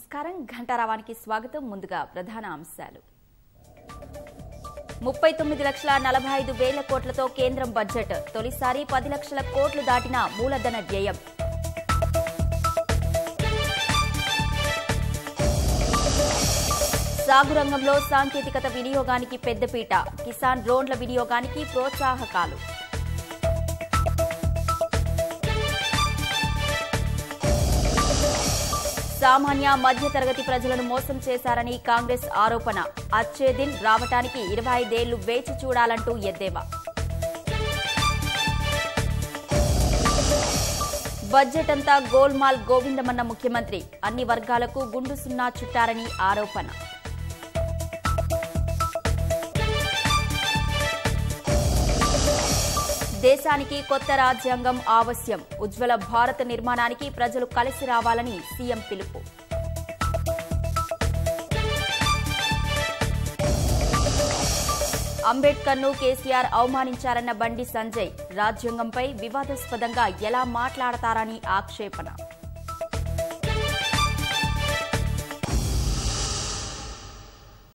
నమస్కారం ఘంటారావానికి స్వాగతం ముందుగా ప్రధాన అంశాలు ముప్పై తొమ్మిది లక్షల నలభై ఐదు వేల కోట్లతో కేంద్రం బడ్జెట్ తొలిసారి పది లక్షల కోట్లు దాటిన మూలధన వ్యయం సాగు రంగంలో సాంకేతికత వినియోగానికి పెద్దపీట కిసాన్ డ్రోన్ల వినియోగానికి ప్రోత్సాహకాలు సామాన్య మధ్యతరగతి ప్రజలను మోసం చేశారని కాంగ్రెస్ ఆరోపణ అచ్చే దిన్ రావటానికి ఇరవై ఐదేళ్లు వేచి చూడాలంటూ ఎద్దేవా బడ్జెట్ అంతా గోల్మాల్ గోవిందమన్న ముఖ్యమంత్రి అన్ని వర్గాలకు గుండు సున్నా చుట్టారని ఆరోపణ దేశానికి కొత్త రాజ్యాంగం ఆవశ్యం ఉజ్వల భారత నిర్మాణానికి ప్రజలు కలిసి రావాలని సీఎం పిలుపు అంబేద్కర్ను కేసీఆర్ అవమానించారన్న బండి సంజయ్ రాజ్యాంగంపై వివాదాస్పదంగా ఎలా మాట్లాడతారని ఆక్షేపణ